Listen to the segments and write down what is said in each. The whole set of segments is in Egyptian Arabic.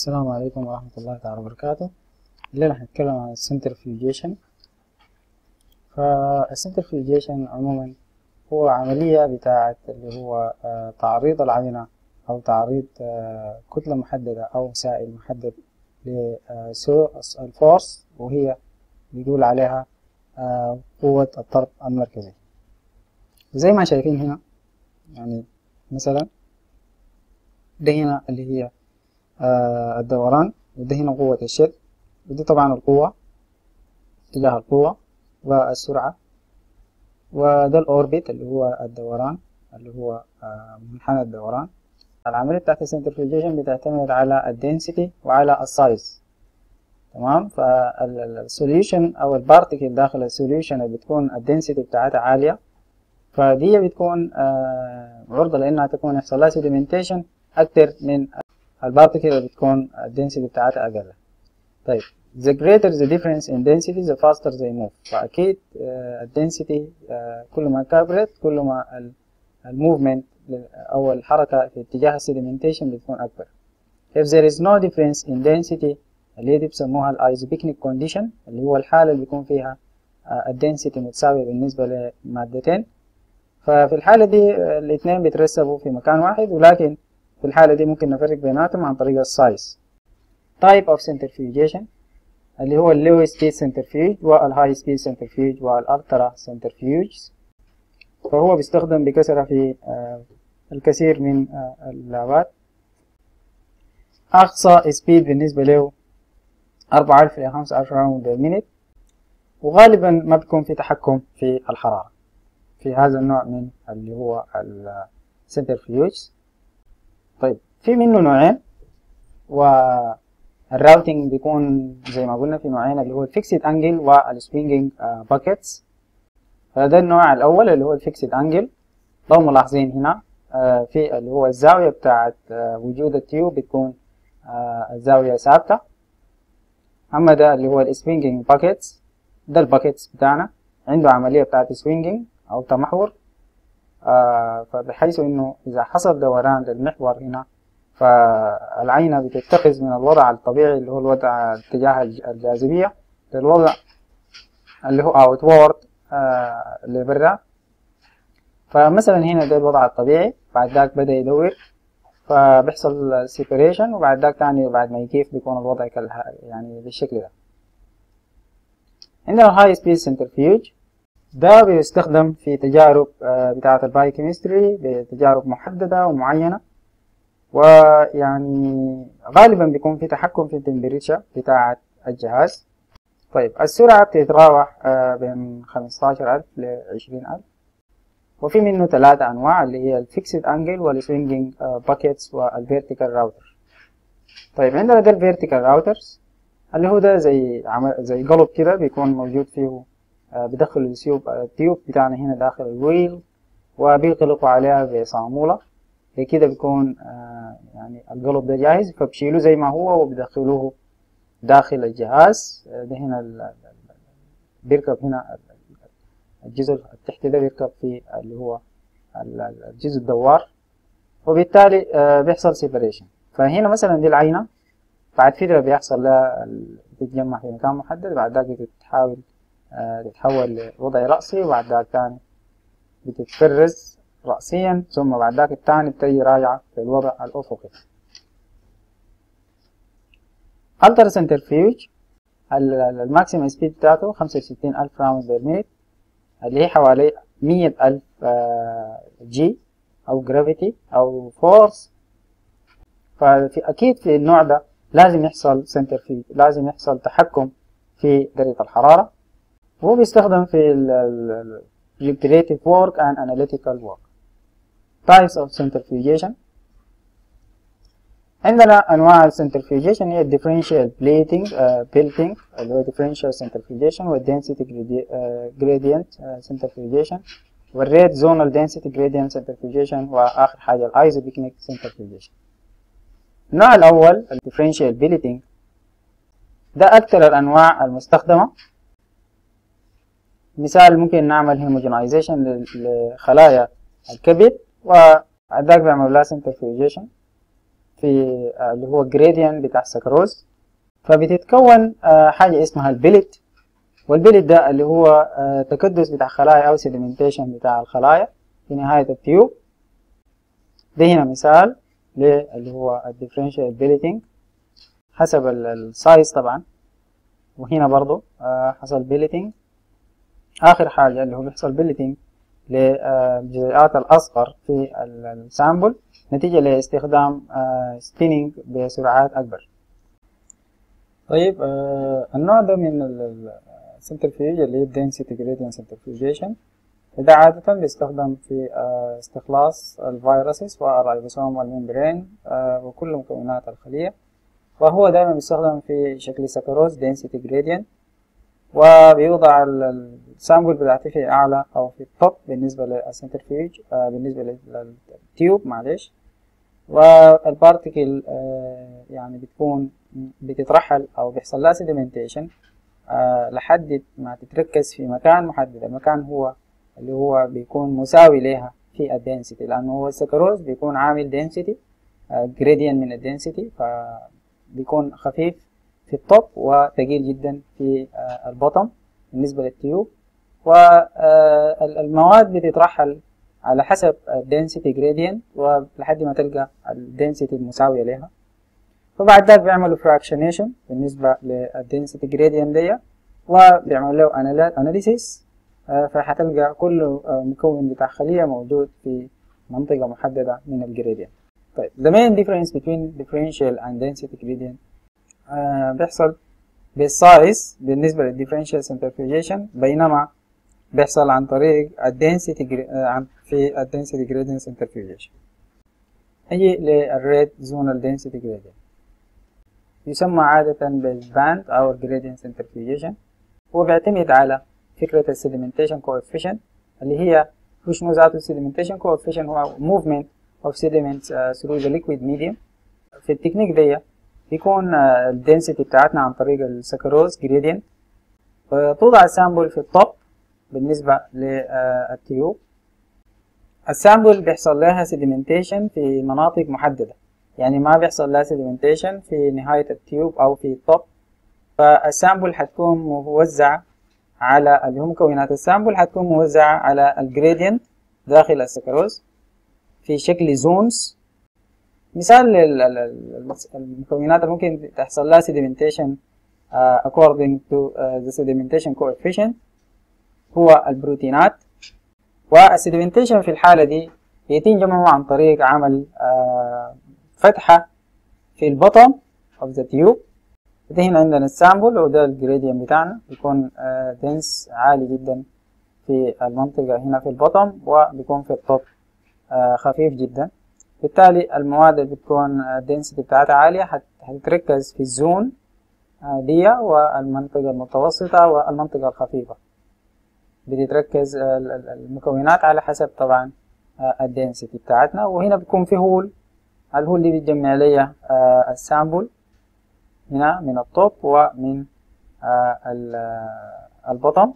السلام عليكم ورحمة الله تعالى وبركاته الليلة هنتكلم عن السنترفيوجيشن فالسنترفيوجيشن عموما هو عملية بتاعة اللي هو آه، تعريض العينة أو تعريض آه، كتلة محددة أو سائل محدد للفورس وهي بيقول عليها آه، قوة الطرد المركزي زي ما شايفين هنا يعني مثلا ده هنا اللي هي آه، الدوران وده هنا قوة الشد ودي طبعا القوة اتجاه القوة والسرعة وده الأوربت اللي هو الدوران اللي هو آه، منحنى الدوران العملية بتاعت السنترفيوجيشن بتعتمد على الدنسيتي وعلى السايز تمام فالسوليوشن أو البارتيكل داخل السوليوشن اللي بتكون الدنسيتي بتاعتها عالية فدي بتكون آه، عرضة لأنها تكون يحصل لها سيديمنتيشن أكتر من البارتيكل اللي بتكون الدنسيتي بتاعتها أقل طيب the greater the difference in density the faster they move فأكيد الدنسيتي كل ما كبرت كل ما الموفمنت أو الحركة في اتجاه السيديمنتيشن بتكون أكبر if there is no difference in density اللي دي بسموها الايزوبيكنيك كونديشن اللي هو الحالة اللي بيكون فيها الدنسيتي متساوية بالنسبة لمادتين ففي الحالة دي الاثنين بيترسبوا في مكان واحد ولكن في الحالة دي ممكن نفرق بيناتهم عن طريق السايز type of centrifugation اللي هو اللو سبيد centrifuge والهاي سبيد centrifuge والالترا centrifuge فهو بيستخدم بكثرة في الكثير من اللعبات أقصى سبيد بالنسبة له أربعة ألف إلى خمسة ألف راوند بالمينت وغالبا ما بيكون في تحكم في الحرارة في هذا النوع من اللي هو السنترفيوج طيب في منه نوعين والراوتنج بيكون زي ما قلنا في نوعين اللي هو الفيكسد انجل والسوينجينج باكيتس فده النوع الاول اللي هو الفيكسد انجل لو ملاحظين هنا في اللي هو الزاوية بتاعت وجود التيوب بتكون الزاوية ثابتة أما ده اللي هو السوينجينج باكيتس ده الباكيتس بتاعنا عنده عملية بتاعت سوينجينج أو تمحور فبحيث إنه إذا حصل دوران للمحور هنا فالعينة بتتخذ من الوضع الطبيعي اللي هو الوضع اتجاه الجاذبية للوضع اللي هو outward لبرا فمثلا هنا ده الوضع الطبيعي بعد ذاك بدأ يدور فبيحصل سيبريشن وبعد ذاك تاني بعد ما يكيف بيكون الوضع يعني بالشكل ده عندنا الهاي سبيد سنترفيوج ده بيستخدم في تجارب بتاعة البايوكيمستري بتجارب محددة ومعينة ويعني غالبا بيكون في تحكم في التمبريتشر بتاعة الجهاز طيب السرعة بتتراوح بين خمستاشر ألف لعشرين ألف وفي منه ثلاثة أنواع اللي هي الفيكسد أنجل والسوينجينج باكيتس والفيرتيكال راوتر طيب عندنا ده الفيرتيكال راوترز اللي هو ده زي عمل زي قلب كده بيكون موجود فيه بدخل التيوب التيوب بتاعنا هنا داخل الويل وبيغلقوا عليها بصامولة كده بيكون يعني القلب ده جاهز فبشيلوه زي ما هو وبيدخلوه داخل الجهاز ده هنا بيركب هنا الجزء التحتي ده بيركب في اللي هو الجزء الدوار وبالتالي بيحصل سيبريشن فهنا مثلا دي العينة بعد فترة بيحصل لها بتتجمع في مكان محدد بعد ذاك بتحاول تتحول لوضع رأسي وبعد ذاك تاني بتتفرز رأسيا ثم بعد ذاك التاني بتجي راجعة في الوضع الأفقي التر سنترفيوج الماكسيمم سبيد بتاعته خمسة وستين ألف راوند بير مينيت اللي هي حوالي مية ألف جي أو جرافيتي أو فورس ففي أكيد في النوع ده لازم يحصل سنترفيوج لازم يحصل تحكم في درجة الحرارة وهو بيستخدم في ال manipulative work and analytical work types of centrifugation عندنا أنواع السنترفيوجيشن هي differential plating uh, building اللي هو differential centrifugation والdensity gradient uh, centrifugation والrate zonal density gradient centrifugation وآخر حاجة الايزوبيكنيك centrifugation النوع الأول ال differential building ده أكثر الأنواع المستخدمة مثال ممكن نعمل homogenization لخلايا الكبد وبعد ذاك بيعمل لها centrifugation في آه، اللي هو جريديان بتاع السكروز فبتتكون آه، حاجة اسمها البلت والبلت ده اللي هو آه، تكدس بتاع خلايا أو سيدمنتيشن بتاع الخلايا في نهاية التيوب ده هنا مثال اللي هو الديفرنشال بيلتنج حسب السايز طبعا وهنا برضو حصل بيلتنج آخر حاجة اللي هو بيحصل بيلتنج للجزيئات الأصغر في السامبل نتيجة لاستخدام سبيننج بسرعات أكبر طيب آه النوع ده من السنترفيوج اللي هي density gradient centrifugation ده عادة بيستخدم في آه استخلاص الفيروسز والريبوسوم والممبرين آه وكل مكونات الخلية وهو دائما بيستخدم في شكل سكروز density gradient وبيوضع السامبل بتاعتي في أعلى أو في التوب بالنسبة للسنترفيوج آه بالنسبة للتيوب معلش والبارتيكل آه يعني بتكون بتترحل أو بيحصل لها سيدمنتيشن آه لحد ما تتركز في مكان محدد المكان هو اللي هو بيكون مساوي لها في الدنسيتي لأنه هو السكروز بيكون عامل دنسيتي جريديان من الدنسيتي فبيكون خفيف في التوب وثقيل جدا في آه البطن بالنسبة للتيوب والمواد بتترحل على حسب الدنسيتي جريدينت ولحد ما تلقى الدنسيتي المساوية لها فبعد ذلك بيعملوا فراكشنيشن بالنسبة للدنسيتي جريدينت دي وبيعملوا له اناليسيس فحتلقى كل مكون بتاع خلية موجود في منطقة محددة من الجريدينت طيب the main difference between differential and density gradient آه بيحصل بالسايز بالنسبة للديفرنشال سنترفيوجيشن بينما بيحصل عن طريق الدنسيتي عن في الدنسيتي جريدينت سنترفيوجيشن نجي للريد زونال دنسيتي جريدينت يسمى عادة بالباند أو الجريدينت سنترفيوجيشن هو بيعتمد على فكرة السيدمنتيشن كوفيشنت اللي هي وش نوع ذاته السيدمنتيشن كوفيشنت هو movement of sediments uh, through the liquid medium في التكنيك دي بيكون الدنسيتي بتاعتنا عن طريق السكروز جريدينت توضع السامبل في التوب بالنسبة للتيوب السامبل بيحصل لها سيديمنتيشن في مناطق محددة يعني ما بيحصل لها سيديمنتيشن في نهاية التيوب أو في التوب فالسامبل حتكون موزعة على اللي هو مكونات السامبل حتكون موزعة على الجريدينت داخل السكروز في شكل زونز مثال للمكونات اللي ممكن تحصل لها sedimentation uh, according to uh, the sedimentation coefficient هو البروتينات والسedimentation في الحالة دي يتم جمعه عن طريق عمل uh, فتحة في البطن of the tube ده هنا عندنا السامبل وده الجريدينت بتاعنا بيكون دنس عالي جدا في المنطقة هنا في البطن وبيكون في التوب خفيف جدا بالتالي المواد اللي بتكون الدنسيتي بتاعتها عالية هتتركز في الزون دي والمنطقة المتوسطة والمنطقة الخفيفة بتتركز المكونات على حسب طبعا الدنسيتي بتاعتنا وهنا بيكون في هول الهول دي بتجمع لي السامبل هنا من التوب ومن البطن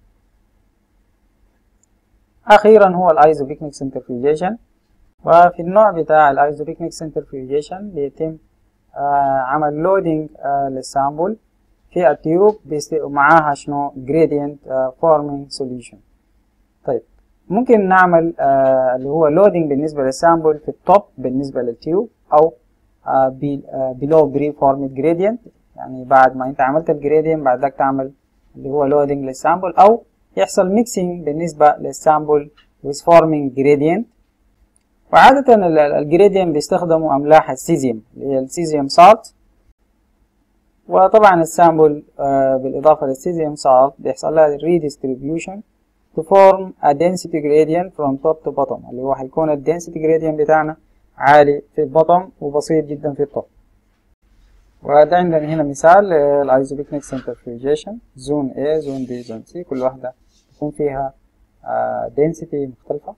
أخيرا هو الايزوبيكنيك سنترفيوجيشن وفي النوع بتاع الايزوبيكنيك سنترفيوجيشن بيتم آه عمل لودينج آه للسامبل في التيوب معاها شنو gradient آه forming solution طيب ممكن نعمل آه اللي هو لودينج بالنسبة للسامبل في التوب بالنسبة للتيوب أو آه below بري formed gradient يعني بعد ما انت عملت الجريدينت بعد ذاك تعمل اللي هو لودينج للسامبل أو يحصل ميكسينج بالنسبة للسامبل with forming gradient وعادة الجريدينت بيستخدموا أملاح السيزيوم اللي هي السيزيوم سالت وطبعا السامبل آه بالإضافة للسيزيوم سالت بيحصل لها redistribution to form a density gradient from top to bottom اللي هو هيكون ال density gradient بتاعنا عالي في البطن وبسيط جدا في التوب وده عندنا هنا مثال الايزوبيكنيك سنترفيوجيشن زون A زون B زون C كل واحدة يكون فيها آه density مختلفة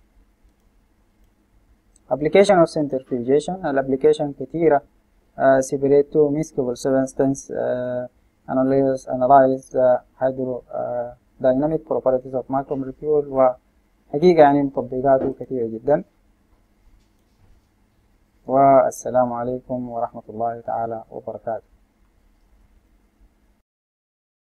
application of centrifugation الابليكيشن كتيرة uh, separate to miscible substance uh, analyze analyze uh, hydro uh, dynamic properties of macromolecule وحقيقة يعني تطبيقاته كثيرة جدا والسلام عليكم ورحمة الله تعالى وبركاته